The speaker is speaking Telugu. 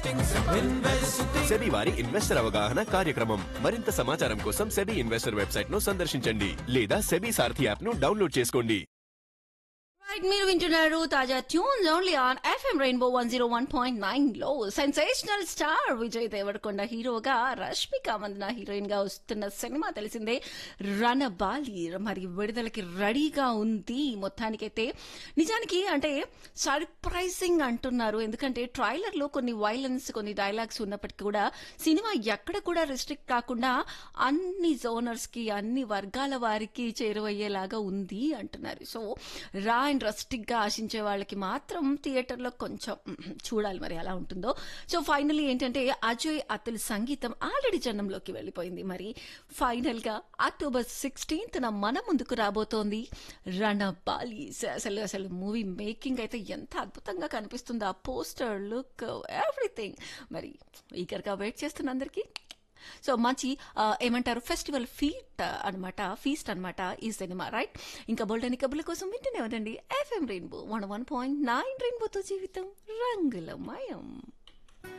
సెబీ వారి ఇన్వెస్టర్ అవగాహన కార్యక్రమం మరింత సమాచారం కోసం సెబీ ఇన్వెస్టర్ వెబ్సైట్ ను సందర్శించండి లేదా సెబీ సారథి యాప్ ను డౌన్లోడ్ చేసుకోండి రైట్ మీరు వింటున్నారు తాజా tunes only on FM rainbow one zero one point nine లో సెన్సేషనల్ స్టార్ విజయ్ దేవరకొండ హీరోగా రష్మిక మందన హీరోయిన్ గా వస్తున్న సినిమా తెలిసిందే రణబాలి మరి విడుదలకి రెడీగా ఉంది మొత్తానికైతే నిజానికి అంటే సర్ప్రైజింగ్ అంటున్నారు ఎందుకంటే ట్రైలర్ లో కొన్ని వైలెన్స్ కొన్ని డైలాగ్స్ ఉన్నప్పటికీ కూడా సినిమా ఎక్కడ కూడా రిస్ట్రిక్ట్ కాకుండా అన్ని జోనర్స్ కి అన్ని వర్గాల వారికి చేరువయ్యేలాగా ఉంది అంటున్నారు సో రా అండ్ రస్టిక్ గా ఆశించే వాళ్ళకి మాత్రం థియేటర్లో కొంచెం మ్, చూడాలి మరి ఎలా ఉంటుందో సో ఫైనల్లీ ఏంటంటే అజయ్ అతుల్ సంగీతం ఆల్రెడీ జనంలోకి వెళ్ళిపోయింది మరి ఫైనల్ గా అక్టోబర్ సిక్స్టీన్త్ మన ముందుకు రాబోతోంది రణబాలి స- అసలు అసలు మూవీ మేకింగ్ అయితే ఎంత అద్భుతంగా కనిపిస్తుంది ఆ పోస్టర్ లుక్ ఎవ్రీథింగ్ మరి ఈగర్గా వెయిట్ చేస్తున్న అందరికీ సో మంచి ఆ, ఏమంటారు ఫెస్టివల్ ఫీట్ అన్నమాట ఫీస్ట్ అన్నమాట ఈ సినిమా రైట్ ఇంకా బోల్డని కబుర్ల కోసం వింటూనే ఉండండి FM rainbow one one point nine రెయిన్బోతో జీవితం రంగులమయం